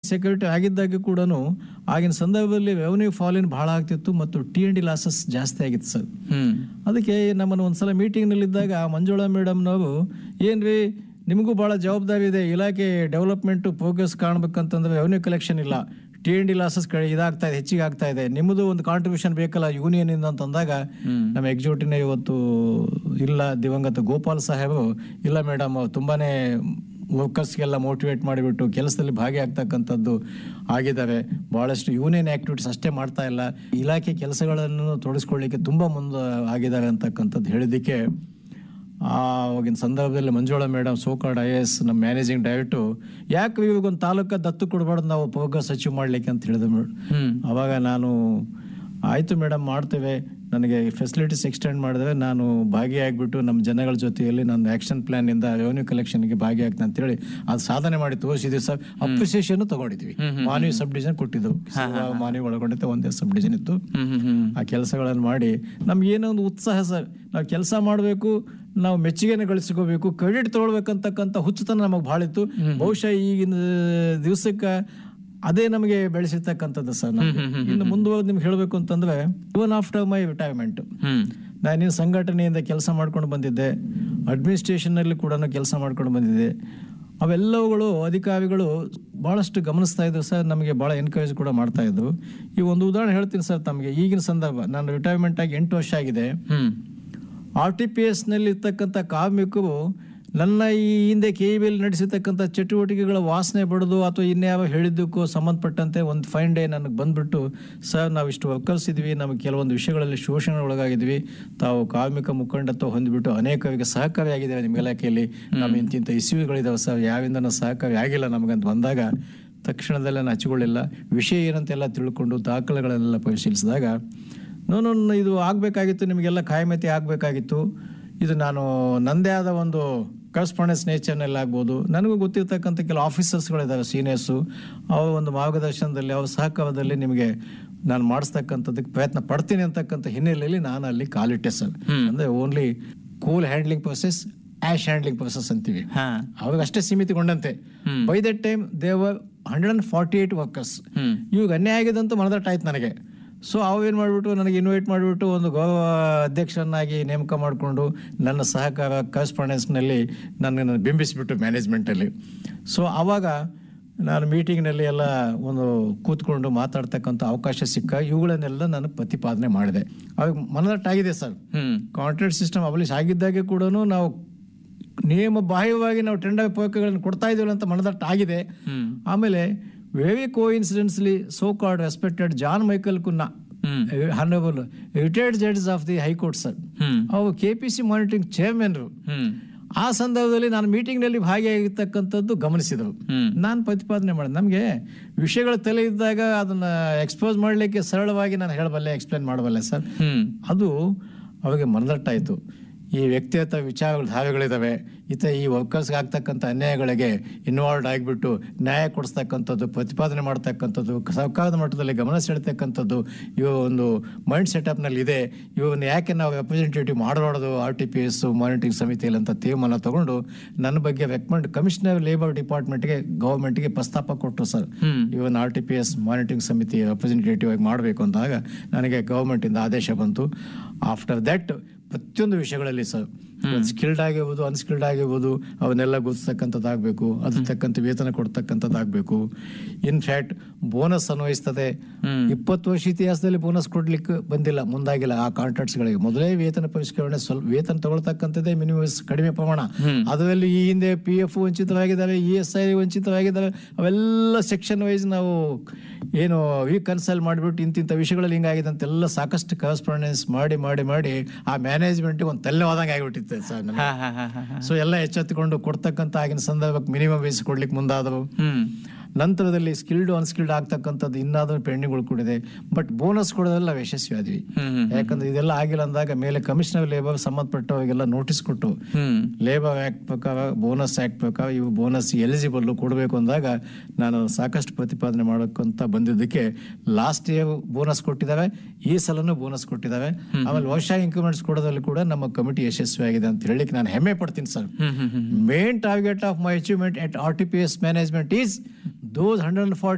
Security ಆಗಿದ್ದಾಗ ಕೂಡ ಆಗಿನ ಸಂದರ್ಭದಲ್ಲಿ ರೆವೆನ್ಯೂ ಫಾಲಿನ್ ಭಾಳ ಆಗ್ತಿತ್ತು ಮತ್ತು ಟಿ ಎನ್ ಡಿ ಲಾಸಸ್ ಜಾಸ್ತಿ ಆಗಿತ್ತು ಸರ್ ಹ್ಮ್ ಅದಕ್ಕೆ ನಮ್ಮನ್ನು ಒಂದ್ಸಲ ಮೀಟಿಂಗ್ನಲ್ಲಿದ್ದಾಗ ಮಂಜುಳಾ ಮೇಡಮ್ನವರು ಏನ್ರಿ ನಿಮಗೂ ಭಾಳ ಜವಾಬ್ದಾರಿ ಇದೆ ಇಲಾಖೆ ಡೆವಲಪ್ಮೆಂಟು ಪ್ರೋಗ್ರೆಸ್ ಕಾಣ್ಬೇಕಂತಂದ್ರೆ ರೆವೆನ್ಯೂ ಕಲೆಕ್ಷನ್ ಇಲ್ಲ ಟಿ ಎನ್ ಡಿ ಲಾಸಸ್ ಕಡೆ ಇದಾಗ್ತಾ ಇದೆ ಹೆಚ್ಚಿಗೆ ಆಗ್ತಾ ಇದೆ ನಿಮ್ಮದು ಒಂದು ಕಾಂಟ್ರಿಬ್ಯೂಷನ್ ಬೇಕಲ್ಲ ಯೂನಿಯನ್ ಇಂದ ಅಂತಂದಾಗ ನಮ್ಮ ಎಕ್ಸಿಕ್ಯೂಟಿವ್ನ ಇವತ್ತು ಇಲ್ಲ ದಿವಂಗತ ಗೋಪಾಲ್ ಸಾಹೇಬರು ಇಲ್ಲ ಮೇಡಮ್ ತುಂಬಾನೇ ವರ್ಕರ್ಸ್ಗೆಲ್ಲ ಮೋಟಿವೇಟ್ ಮಾಡಿಬಿಟ್ಟು ಕೆಲಸದಲ್ಲಿ ಭಾಗಿಯಾಗ್ತಕ್ಕಂಥದ್ದು ಆಗಿದ್ದಾರೆ ಭಾಳಷ್ಟು ಯೂನಿಯನ್ ಆಕ್ಟಿವಿಟೀಸ್ ಅಷ್ಟೇ ಮಾಡ್ತಾ ಇಲ್ಲ ಇಲಾಖೆ ಕೆಲಸಗಳನ್ನು ತೊಡಗಿಸ್ಕೊಳ್ಳಿಕ್ಕೆ ತುಂಬ ಮುಂದೆ ಆಗಿದ್ದಾರೆ ಅಂತಕ್ಕಂಥದ್ದು ಹೇಳಿದ್ದಕ್ಕೆ ಆವಾಗಿನ ಸಂದರ್ಭದಲ್ಲಿ Manjula madam so called I S ನಮ್ಮ ಮ್ಯಾನೇಜಿಂಗ್ ಡೈರೆಕ್ಟು ಯಾಕೆ ಇವಾಗ ಒಂದು ತಾಲೂಕ ದತ್ತು ಕೊಡಬಾರ್ದು ನಾವು ಪ್ರೋಗ್ರೆಸ್ ಅಚೀವ್ ಮಾಡ್ಲಿಕ್ಕೆ ಅಂತ ಹೇಳಿದ್ರು ಮೇಡಮ್ ಹ್ಮ್ ಅವಾಗ ನಾನು ಆಯಿತು ಮೇಡಮ್ ಮಾಡ್ತೇವೆ ನನಗೆ ಫೆಸಿಲಿಟೀಸ್ ಎಕ್ಸ್ಟೆಂಡ್ ಮಾಡಿದ್ರೆ ನಾನು ಭಾಗಿಯಾಗ್ಬಿಟ್ಟು ನಮ್ಮ ಜನಗಳ ಜೊತೆಯಲ್ಲಿ ನನ್ನ ಆ್ಯಕ್ಷನ್ ಪ್ಲಾನಿಂದ ರೆವೆನ್ಯೂ ಕಲೆಕ್ಷನ್ಗೆ ಭಾಗಿಯಾಗ್ತೇನೆ ಅಂತೇಳಿ ಅದು ಸಾಧನೆ ಮಾಡಿ ತೋರಿಸಿದ್ವಿ ಸರ್ ಅಪ್ರಿಸಿಯೇಷನ್ ತಗೊಂಡಿದ್ವಿ ಮಾನವಿ ಸಬ್ ಡಿವಿಷನ್ ಕೊಟ್ಟಿದ್ದು ಮಾನವಿ ಒಳಗೊಂಡಿದ್ದೆ ಒಂದೇ ಸಬ್ ಡಿವಿಷನ್ ಇತ್ತು ಹ್ಮ್ ಹ್ಮ್ ಹ್ಮ್ ಆ ಕೆಲಸಗಳನ್ನು ಮಾಡಿ ನಮ್ಗೆ ಏನೋ ಒಂದು ಉತ್ಸಾಹ ಸರ್ ನಾವು ಕೆಲಸ ಮಾಡಬೇಕು ನಾವು ಮೆಚ್ಚುಗೆನ ಗಳಿಸ್ಕೋಬೇಕು ಕ್ರೆಡಿಟ್ ತಗೊಳ್ಬೇಕಂತಕ್ಕಂಥ ಹುಚ್ಚುತನ ನಮಗೆ ಭಾಳ ಇತ್ತು ಬಹುಶಃ ಈಗಿನ ದಿವಸಕ್ಕೆ ಅದೇ ನಮಗೆ ಬೆಳೆಸಿರ್ತಕ್ಕಂಥದ್ದು ಸರ್ ನಮ್ಗೆ. ಇನ್ನು ಮುಂದುವರೆದು ನಿಮ್ಗೆ ಹೇಳಬೇಕು ಅಂತಂದ್ರೆ ಇವನ್ ಆಫ್ಟರ್ ಮೈ ರಿಟೈರ್ಮೆಂಟ್ ಹ್ಮ್ ನಾನಿನ್ನು ಸಂಘಟನೆಯಿಂದ ಕೆಲಸ ಮಾಡ್ಕೊಂಡು ಬಂದಿದ್ದೆ ಅಡ್ಮಿನಿಸ್ಟ್ರೇಷನ್ನಲ್ಲಿ ಕೂಡ ಕೆಲಸ ಮಾಡ್ಕೊಂಡು ಬಂದಿದ್ದೆ ಅವೆಲ್ಲವುಗಳು ಅಧಿಕಾರಿಗಳು ಭಾಳಷ್ಟು ಗಮನಿಸ್ತಾ ಇದ್ರು ಸರ್ ನಮಗೆ ಭಾಳ ಎನ್ಕರೇಜ್ ಕೂಡ ಮಾಡ್ತಾ ಇದ್ರು ಈ ಒಂದು ಉದಾಹರಣೆ ಹೇಳ್ತೀನಿ ಸರ್ ತಮಗೆ ಈಗಿನ ಸಂದರ್ಭ ನಾನು ರಿಟೈರ್ಮೆಂಟ್ ಆಗಿ ಎಂಟು ವರ್ಷ ಆಗಿದೆ ಹ್ಮ್ ಆರ್ ಟಿ ಪಿ ಎಸ್ನಲ್ಲಿ ಇರ್ತಕ್ಕಂಥ ಕಾರ್ಮಿಕರು ನನ್ನ ಈ ಹಿಂದೆ ಕೆ ಇ ಬಿಯಲ್ಲಿ ನಡೆಸಿರ್ತಕ್ಕಂಥ ಚಟುವಟಿಕೆಗಳ ವಾಸನೆ ಬಡದು ಅಥವಾ ಇನ್ಯಾವ ಹೇಳಿದ್ದಕ್ಕೂ ಸಂಬಂಧಪಟ್ಟಂತೆ ಒಂದು ಫೈನ್ ಡೇ ನನಗೆ ಬಂದ್ಬಿಟ್ಟು ಸರ್ ನಾವು ಇಷ್ಟು ವರ್ಕರ್ಸ್ ಇದ್ವಿ ನಮಗೆ ಕೆಲವೊಂದು ವಿಷಯಗಳಲ್ಲಿ ಶೋಷಣೆ ಒಳಗಾಗಿದ್ವಿ ತಾವು ಕಾರ್ಮಿಕ ಮುಖಂಡತ್ವ ಹೊಂದಿಬಿಟ್ಟು ಅನೇಕರಿಗೆ ಸಹಕಾರಿಯಾಗಿದ್ದಾರೆ ನಿಮ್ಮ ಇಲಾಖೆಯಲ್ಲಿ ನಮ್ಮ ಇಂತಿಂಥ ಇಸ್ವಿಗಳಿದಾವೆ ಸರ್ ಯಾವಿಂದ ಸಹಕಾರಿ ಆಗಿಲ್ಲ ನಮಗಂತ ಬಂದಾಗ ತಕ್ಷಣದಲ್ಲೇ ನಾನು ಹಚ್ಕೊಳ್ಳಿಲ್ಲ ವಿಷಯ ಏನಂತೆಲ್ಲ ತಿಳ್ಕೊಂಡು ದಾಖಲೆಗಳನ್ನೆಲ್ಲ ಪರಿಶೀಲಿಸಿದಾಗ ನೋನು ಇದು ಆಗಬೇಕಾಗಿತ್ತು ನಿಮಗೆಲ್ಲ ಕಾಯಮತಿ ಆಗಬೇಕಾಗಿತ್ತು ಇದು ನಾನು ನಂದೇ ಆದ ಒಂದು ಕರೆಸ್ಪಾಂಡೆನ್ಸ್ ನೇಚರ್ನಲ್ಲಿ ಆಗ್ಬೋದು ನನಗೂ ಗೊತ್ತಿರ್ತಕ್ಕಂಥ ಕೆಲವು ಆಫೀಸರ್ಸ್ಗಳಿದ್ದಾರೆ ಸೀನಿಯರ್ಸು ಅವ್ರ ಒಂದು ಮಾರ್ಗದರ್ಶನದಲ್ಲಿ ಅವ್ರ ಸಹಕಾರದಲ್ಲಿ ನಿಮಗೆ ನಾನು ಮಾಡಿಸ್ತಕ್ಕಂಥದ್ದಕ್ಕೆ ಪ್ರಯತ್ನ ಪಡ್ತೀನಿ ಅಂತಕ್ಕಂಥ ಹಿನ್ನೆಲೆಯಲ್ಲಿ ನಾನು ಅಲ್ಲಿ ಕಾಲಿಟ್ಟೆ ಸರ್ ಅಂದರೆ only coal handling process ash handling process ಅಂತೀವಿ ಹಾ ಅವಾಗ ಅಷ್ಟೇ ಸೀಮಿತಗೊಂಡಂತೆ by that time there were hundred and forty eight workers hmm ಇವಾಗ ಅನ್ಯಾಯ ಆಗಿದೆ ಅಂತ ಮನದಟ್ಟ ಆಯ್ತು ನನಗೆ ಸೊ ಅವೇನು ಮಾಡಿಬಿಟ್ಟು ನನಗೆ ಇನ್ವೈಟ್ ಮಾಡಿಬಿಟ್ಟು ಒಂದು ಗೌರವ ಅಧ್ಯಕ್ಷರನ್ನಾಗಿ ನೇಮಕ ಮಾಡಿಕೊಂಡು ನನ್ನ ಸಹಕಾರ ಕರೆಸ್ಪಾಂಡೆನ್ಸ್ನಲ್ಲಿ ನನ್ನನ್ನು ಬಿಂಬಿಸಿಬಿಟ್ಟು ಮ್ಯಾನೇಜ್ಮೆಂಟಲ್ಲಿ ಸೊ ಆವಾಗ ನಾನು ಮೀಟಿಂಗ್ನಲ್ಲಿ ಎಲ್ಲ ಒಂದು ಕೂತ್ಕೊಂಡು ಮಾತಾಡ್ತಕ್ಕಂಥ ಅವಕಾಶ ಸಿಕ್ಕ ಇವುಗಳನ್ನೆಲ್ಲ ನಾನು ಪ್ರತಿಪಾದನೆ ಮಾಡಿದೆ ಅವಾಗ ಮನದಟ್ಟಾಗಿದೆ ಸರ್ ಹ್ಮ್ ಕಾಂಟ್ರಾಕ್ಟ್ ಸಿಸ್ಟಮ್ ಅಬಲಿಷ್ ಆಗಿದ್ದಾಗೆ ಕೂಡ ನಾವು ನಿಯಮ ಬಾಹ್ಯವಾಗಿ ನಾವು ಟೆಂಡರ್ ಪೋಕಗಳನ್ನು ಕೊಡ್ತಾ ಇದೀವಲ್ಲ ಅಂತ ಮನದಟ್ಟ ಆಗಿದೆ ಹ್ಮ್ ಆಮೇಲೆ very coincidentally so called respected John Michael Cunha hmm honourable retired judges of the high court sir hmm ಅವರು ಕೆ ಪಿ ಸಿ ಮಾನಿಟರಿಂಗ್ ಚೇರ್ಮನ್ರು ಹ್ಮ್ ಆ ಸಂದರ್ಭದಲ್ಲಿ ನಾನು ಮೀಟಿಂಗ್ನಲ್ಲಿ ಭಾಗಿಯಾಗಿರ್ತಕ್ಕಂಥದ್ದು ಗಮನಿಸಿದರು ಹ್ಮ್ ನಾನು ಪ್ರತಿಪಾದನೆ ಮಾಡಿದೆ ನಮಗೆ ವಿಷಯಗಳು ತಲೆ ಇದ್ದಾಗ ಅದನ್ನ ಎಕ್ಸ್ಪೋಸ್ ಮಾಡಲಿಕ್ಕೆ ಸರಳವಾಗಿ ನಾನು ಹೇಳಬಲ್ಲೆ ಎಕ್ಸ್ಪ್ಲೇನ್ ಮಾಡಬಲ್ಲೆ ಸರ್ ಹ್ಮ್ ಅದು ಅವಾಗ ಮನದಟ್ಟಾಯಿತು ಈ ವ್ಯಕ್ತಿಗತ ವಿಚಾರಗಳು ಧಾವೆಗಳಿದ್ದಾವೆ ಈತ ಈ ವರ್ಕರ್ಸ್ಗೆ ಆಗ್ತಕ್ಕಂಥ ಅನ್ಯಾಯಗಳಿಗೆ ಇನ್ವಾಲ್ವ್ ಆಗಿಬಿಟ್ಟು ನ್ಯಾಯ ಕೊಡಿಸ್ತಕ್ಕಂಥದ್ದು ಪ್ರತಿಪಾದನೆ ಮಾಡ್ತಕ್ಕಂಥದ್ದು ಸರ್ಕಾರದ ಮಟ್ಟದಲ್ಲಿ ಗಮನ ಸೆಳೆತಕ್ಕಂಥದ್ದು ಇವ ಒಂದು ಮೈಂಡ್ ಸೆಟಪ್ನಲ್ಲಿ ಇದೆ ಇವನ್ನ ಯಾಕೆ ನಾವು ರೆಪ್ರೆಸೆಂಟೇಟಿವ್ ಮಾಡಬಾರ್ದು R T P S monitoring ಸಮಿತಿಯಲ್ಲಿ ಅಂತ ತೀರ್ಮಾನ ತಗೊಂಡು ನನ್ನ ಬಗ್ಗೆ ರೆಕಮೆಂಡ್ ಕಮಿಷನರ್ ಲೇಬರ್ ಡಿಪಾರ್ಟ್ಮೆಂಟ್ಗೆ ಗೌರ್ಮೆಂಟ್ಗೆ ಪ್ರಸ್ತಾಪ ಕೊಟ್ಟರು sir hmm even R T P S monitoring ಸಮಿತಿ ರೆಪ್ರೆಸೆಂಟೇಟಿವ್ ಆಗಿ ಮಾಡಬೇಕು ಅಂದಾಗ ನನಗೆ ಗೌರ್ಮೆಂಟಿಂದ ಆದೇಶ ಬಂತು ಆಫ್ಟರ್ ದಟ್ ಪ್ರತಿಯೊಂದು ವಿಷಯಗಳಲ್ಲಿ ಸರ್ ಸ್ಕಿಲ್ಡ್ ಆಗಿರ್ಬೋದು ಅನ್ಸ್ಕಿಲ್ಡ್ ಆಗಿರ್ಬೋದು ಅವನ್ನೆಲ್ಲ ಗುರುತಿಸ್ತಕ್ಕಂಥದ್ದಾಗಬೇಕು ಅದ್ರ ತಕ್ಕಂಥ ವೇತನ ಕೊಡ್ತಕ್ಕಂಥದ್ದಾಗಬೇಕು ಇನ್ಫ್ಯಾಕ್ಟ್ ಬೋನಸ್ ಅನ್ವಯಿಸ್ತದೆ ಹ್ಮ್ ಇಪ್ಪತ್ತು ವರ್ಷ ಇತಿಹಾಸದಲ್ಲಿ ಬೋನಸ್ ಕೊಡ್ಲಿಕ್ಕೆ ಬಂದಿಲ್ಲ ಮುಂದಾಗಿಲ್ಲ ಆ ಕಾಂಟ್ರಾಕ್ಟ್ಸ್ಗಳಿಗೆ ಮೊದಲೇ ವೇತನ ಪರಿಷ್ಕರಣೆ ಸ್ವಲ್ಪ ವೇತನ ತಗೊಳ್ತಕ್ಕಂಥದ್ದೇ ಮಿನಿಮಮ್ ಕಡಿಮೆ ಪ್ರಮಾಣ ಹ್ಮ್. ಅದರಲ್ಲಿ ಈ ಹಿಂದೆ ಪಿ ಎಫ್ ವಂಚಿತವಾಗಿದ್ದಾವೆ ಇ ಎಸ್ ಐ ವಂಚಿತವಾಗಿದ್ದಾವೆ ಅವೆಲ್ಲ ಸೆಕ್ಷನ್ ವೈಸ್ ನಾವು ಏನು ಕನ್ಸಲ್ ಮಾಡಿಬಿಟ್ಟು ಇಂತಿಂಥ ವಿಷಯಗಳಲ್ಲಿ ಹಿಂಗಾಗಿದೆ ಅಂತೆಲ್ಲ ಸಾಕಷ್ಟು ಕರೆಸ್ಪಾಂಡೆನ್ಸ್ ಮಾಡಿ ಮಾಡಿ ಮಾಡಿ ಆ ಮ್ಯಾನೇಜ್ಮೆಂಟ್ಗೆ ಒಂದು ತಲ್ಲೆವಾದಂಗೆ ಆಗಿಬಿಟ್ಟಿತ್ತು ಸರ್ ನನಗೆ. ಹಾ ಹಾ ಹಾ ಹಾ ಹಾ ಸೊ ಎಲ್ಲ ಎಚ್ಚೆತ್ತುಕೊಂಡು ಕೊಡ್ತಕ್ಕಂಥ ಆಗಿನ ಸಂದರ್ಭಕ್ಕೆ ಮಿನಿಮಮ್ ವೇಸ್ ಕೊಡ್ಲಿಕ್ಕೆ ಮುಂದಾದರು ಹ್ಮ್ ನಂತರದಲ್ಲಿ ಸ್ಕಿಲ್ಡ್ ಅನ್ಸ್ಕಿಲ್ಡ್ ಆಗ್ತಕ್ಕಂಥದ್ದು ಇನ್ನಾದರೂ ಪೆಂಡಿಂಗ್ ಉಳ್ಕೊಂಡಿದೆ ಬಟ್ ಬೋನಸ್ ಕೊಡೋದೆಲ್ಲ ನಾವು ಯಶಸ್ವಿ ಆದ್ವಿ ಹ್ಮ್ ಹ್ಮ್ ಯಾಕಂದ್ರೆ ಇದೆಲ್ಲ ಆಗಿಲ್ಲ ಅಂದಾಗ ಮೇಲೆ ಕಮಿಷನರ್ ಲೇಬರ್ ಸಂಬಂಧಪಟ್ಟವರಿಗೆಲ್ಲ ನೋಟಿಸ್ ಕೊಟ್ಟು ಹ್ಮ್ ಲೇಬರ್ ಆಕ್ಟ್ ಪ್ರಕಾರ ಬೋನಸ್ ಆಕ್ಟ್ ಪ್ರಕಾರ ಇವು ಬೋನಸ್ ಎಲಿಜಿಬಲ್ ಕೊಡಬೇಕು ಅಂದಾಗ ನಾನು ಸಾಕಷ್ಟು ಪ್ರತಿಪಾದನೆ ಮಾಡೋಕ್ಕಂತ ಬಂದಿದ್ದಕ್ಕೆ ಲಾಸ್ಟ್ ಇಯರ್ ಬೋನಸ್ ಕೊಟ್ಟಿದ್ದಾರೆ ಈ ಸಲನೂ ಬೋನಸ್ ಕೊಟ್ಟಿದ್ದಾರೆ ಆಮೇಲೆ ವರ್ಷ ಇನ್ಕ್ರಿಮೆಂಟ್ಸ್ ಕೊಡೋದ್ರಲ್ಲಿ ಕೂಡ ನಮ್ಮ ಕಮಿಟಿ ಯಶಸ್ವಿ ಆಗಿದೆ ಅಂತ ಹೇಳಿಕ್ಕೆ ನಾನು ಹೆಮ್ಮೆ ಪಡ್ತೀನಿ sir hmm hmm hmm main target of my achievement at R T P S management is those hundred